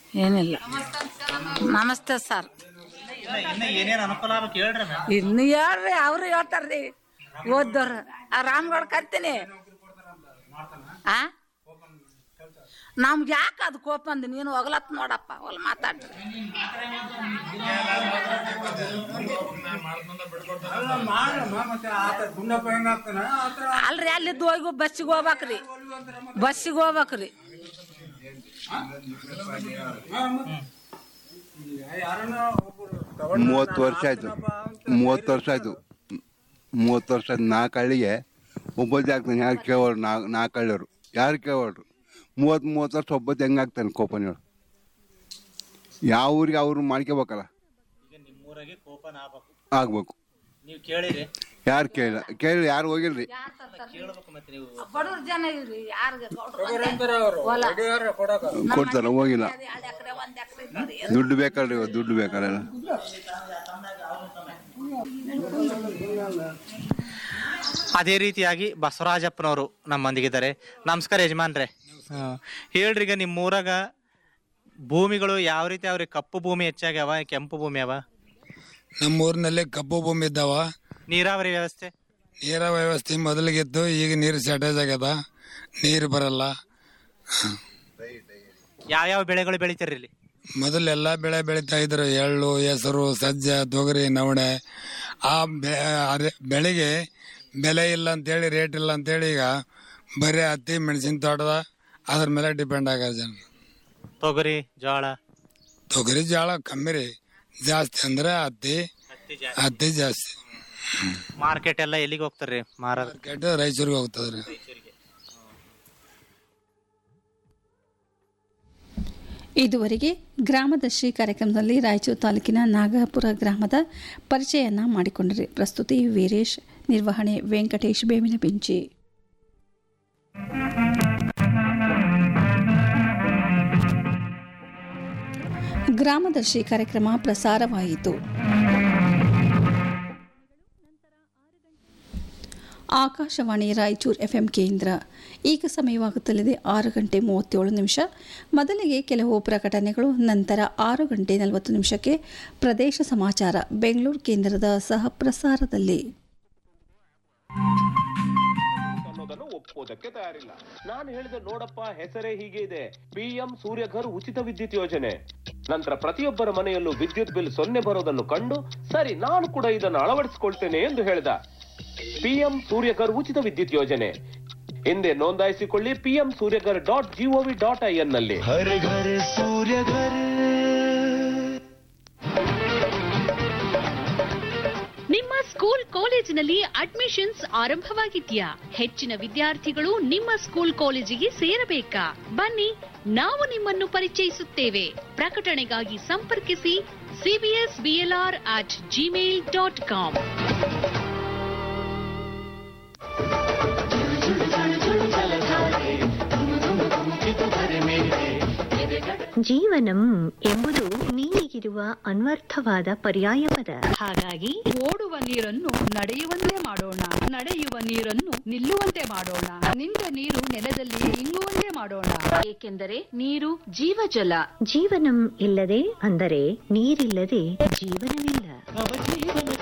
ಏನಿಲ್ಲ ನಮಸ್ತೆ ಸರ್ ಇನ್ನ ಏನೇನ್ ಅನುಕೂಲ ಆಗ್ಬೇಕು ಹೇಳ್ರಿ ಮೇಡಮ್ ಇನ್ನು ಹೇಳ್ರಿ ಅವ್ರು ಹೇಳ್ತಾರ್ರಿ ಓದ್ದವ್ರು ಆ ರಾಮ್ಗೌಡ ಕರ್ತೀನಿ ಆ ನಮ್ಗೆ ಯಾಕೆ ಅದು ಕೋಪ ಅಂದ್ ನೀನು ಹೋಗ್ಲತ್ ನೋಡಪ್ಪ ಹೊಲ್ ಮಾತಾಡ್ರಿ ಅಲ್ರಿ ಅಲ್ಲಿದ್ದು ಹೋಗಿ ಬಸ್ಸಿಗೆ ಹೋಗ್ಬೇಕ್ರಿ ಬಸ್ಸಿಗೆ ಹೋಗ್ಬೇಕ್ರಿ ಮೂವತ್ತು ವರ್ಷ ಆಯ್ತು ಮೂವತ್ತು ವರ್ಷ ಆಯ್ತು ಮೂವತ್ತು ವರ್ಷ ಆಯ್ತು ನಾಲ್ಕು ಹಳ್ಳಿಗೆ ಒಬ್ಬತ್ತೆ ಆಗ್ತಾನೆ ಯಾರು ಕೇಳೋರು ನಾ ನಾಲ್ಕು ಹಳ್ಳಿಯವರು ಯಾರು ಕೇಳೋರು ಮೂವತ್ತು ಮೂವತ್ತು ವರ್ಷ ಒಬ್ಬತ್ತು ಹೆಂಗಾಗ್ತಾನೆ ಕೋಪನಿಯವರು ಯಾವ ಊರಿಗೆ ಅವ್ರು ಮಾಡ್ಕೋಬೇಕಲ್ಲ ಈಗ ನಿಮ್ಮೂರಾಗೆ ಕೋಪನ ಆಗ್ಬೇಕು ಆಗ್ಬೇಕು ನೀವು ಕೇಳಿರಿ ಯಾರು ಕೇಳಿಲ್ಲ ಕೇಳಿ ಯಾರು ಹೋಗಿಲ್ರಿ ಕೇಳ್ಬೇಕು ಮತ್ತೆ ನೀವು ಬಡವ್ರ ಜನ ಇವ್ರಿ ಯಾರಿಗೆ ಕೊಡ್ತಾರೆ ಹೋಗಿಲ್ಲ ದುಡ್ಡು ಬೇಕಲ್ರಿ ಇವತ್ತು ದುಡ್ಡು ಬೇಕಲ್ಲ ಅದೇ ರೀತಿಯಾಗಿ ಬಸವರಾಜಪ್ಪನವರು ನಮ್ಮೊಂದಿಗಿದ್ದಾರೆ ನಮಸ್ಕಾರ ಯಜಮಾನ್ರೆ ಹಾ. ಹೇಳ್ರಿ ಈಗ ನಿಮ್ಮ ಊರಾಗ ಭೂಮಿಗಳು ಯಾವ ರೀತಿ ಅವ್ರಿ ಕಪ್ಪು ಭೂಮಿ ಹೆಚ್ಚಾಗ್ಯಾವ ಕೆಂಪು ಭೂಮಿ ಅವ ನಮ್ಮ ಊರಿನಲ್ಲಿ ಕಪ್ಪು ಭೂಮಿ ಇದ್ದಾವ ನೀರಾವರಿ ವ್ಯವಸ್ಥೆ ನೀರ ವ್ಯವಸ್ಥೆ ಮೊದಲಿಗಿತ್ತು ಈಗ ನೀರು ಶಾರ್ಟೇಜ್ ಆಗ್ಯದ ನೀರು ಬರಲ್ಲ ಯಾವ್ಯಾವ ಬೆಳೆಗಳು ಬೆಳಿತೀರಿ ಇಲ್ಲಿ ಮೊದಲೆಲ್ಲ ಬೆಳೆ ಬೆಳೀತಾ ಇದ್ರು ಎಳ್ಳು ಹೆಸರು ಸಜ್ಜೆ ತೊಗರಿ ನವಣೆ ಆ ಬೆ- ಅರೆ- ಬೆಳೆಗೆ ಬೆಲೆ ಇಲ್ಲ ಅಂತೇಳಿ ರೇಟ್ ಇಲ್ಲ ಅಂತೇಳಿ ಈಗ ಬರೀ ಹತ್ತಿ ಮೆಣಸಿನ ತೋಟದ ಅದ್ರ ಮೇಲೆ ಡಿಪೆಂಡ್ ಆಗ ಜನ ತೊಗರಿ ಜೋಳ ತೊಗರಿ ಜೋಳ ಕಮ್ಮಿ ರೀ ಜಾಸ್ತಿ ಅಂದ್ರೆ ಹತ್ತಿ ಹತ್ತಿ ಜಾಸ್ತಿ ಮಾರ್ಕೆಟ್ ಎಲ್ಲ ಎಲ್ಲಿಗೆ ಹೋಗ್ತಾರ್ರಿ ಮಾರೋದು ಮಾರ್ಕೆಟ್ ರಾಯಚೂರಿಗೆ ಹೋಗ್ತದ್ರಿ ಇದುವರೆಗೆ ಗ್ರಾಮದರ್ಶಿ ಕಾರ್ಯಕ್ರಮದಲ್ಲಿ ರಾಯಚೂರು ತಾಲೂಕಿನ ನಾಗಪುರ ಗ್ರಾಮದ ಪರಿಚಯನ ಮಾಡಿಕೊಂಡರೆ ಪ್ರಸ್ತುತಿ ವೀರೇಶ್ ನಿರ್ವಹಣೆ ವೆಂಕಟೇಶ್ ಬೇವಿನ ಬಿಂಚಿ ಗ್ರಾಮದರ್ಶಿ ಕಾರ್ಯಕ್ರಮ ಪ್ರಸಾರವಾಯಿತು ಆಕಾಶವಾಣಿ ರಾಯಚೂರು ಎಫ್ಎಂ ಕೇಂದ್ರ ಈಗ ಸಮಯವಾಗುತ್ತಲಿದೆ ಆರು ಗಂಟೆ ಮೂವತ್ತೇಳು ನಿಮಿಷ ಮೊದಲಿಗೆ ಕೆಲವು ಪ್ರಕಟಣೆಗಳು ನಂತರ ಆರು ಗಂಟೆ ನಲವತ್ತು ನಿಮಿಷಕ್ಕೆ ಪ್ರದೇಶ ಸಮಾಚಾರ ಬೆಂಗಳೂರು ಕೇಂದ್ರದ ಸಹ ಪ್ರಸಾರದಲ್ಲಿ ಅನ್ನೋದನ್ನು ಒಪ್ಪೋದಕ್ಕೆ ತಯಾರಿಲ್ಲ ನಾನು ಹೇಳಿದೆ ನೋಡಪ್ಪ ಹೆಸರೇ ಹೀಗೆ ಇದೆ ಪಿಎಂ ಸೂರ್ಯಘರ್ ಉಚಿತ ವಿದ್ಯುತ್ ಯೋಜನೆ ನಂತರ ಪ್ರತಿಯೊಬ್ಬರ ಮನೆಯಲ್ಲೂ ವಿದ್ಯುತ್ ಬಿಲ್ ಸೊನ್ನೆ ಬರೋದನ್ನು ಕಂಡು ಸರಿ ನಾನು ಕೂಡ ಇದನ್ನು ಅಳವಡಿಸಿಕೊಳ್ತೇನೆ ಎಂದು ಹೇಳಿದ ಪಿಎಂ ಸೂರ್ಯಘರ್ ಉಚಿತ ವಿದ್ಯುತ್ ಯೋಜನೆ ಹಿಂದೆ ನೋಂದಾಯಿಸಿಕೊಳ್ಳಿ PM Suryaghar dot GOV dot I N ನಲ್ಲಿ ನಿಮ್ಮ ಸ್ಕೂಲ್ ಕಾಲೇಜಿನಲ್ಲಿ ಅಡ್ಮಿಷನ್ಸ್ ಆರಂಭವಾಗಿದ್ಯಾ ಹೆಚ್ಚಿನ ವಿದ್ಯಾರ್ಥಿಗಳು ನಿಮ್ಮ ಸ್ಕೂಲ್ ಕಾಲೇಜಿಗೆ ಸೇರಬೇಕಾ ಬನ್ನಿ ನಾವು ನಿಮ್ಮನ್ನು ಪರಿಚಯಿಸುತ್ತೇವೆ ಪ್ರಕಟಣೆಗಾಗಿ ಸಂಪರ್ಕಿಸಿ CBS BLR at Gmail dot com ಜೀವನಂ ಎಂಬುದು ನೀರಿಗಿರುವ ಅನ್ವರ್ಥವಾದ ಪರ್ಯಾಯ ಪದ ಹಾಗಾಗಿ ಓಡುವ ನೀರನ್ನು ನಡೆಯುವಂತೆ ಮಾಡೋಣ ನಡೆಯುವ ನೀರನ್ನು ನಿಲ್ಲುವಂತೆ ಮಾಡೋಣ ನಿಂತ ನೀರು ನೆಲದಲ್ಲಿ ಇಂಗುವಂತೆ ಮಾಡೋಣ ಏಕೆಂದರೆ ನೀರು ಜೀವಜಲ ಜೀವನಂ ಇಲ್ಲದೆ ಅಂದರೆ ನೀರಿಲ್ಲದೆ ಜೀವನವಿಲ್ಲ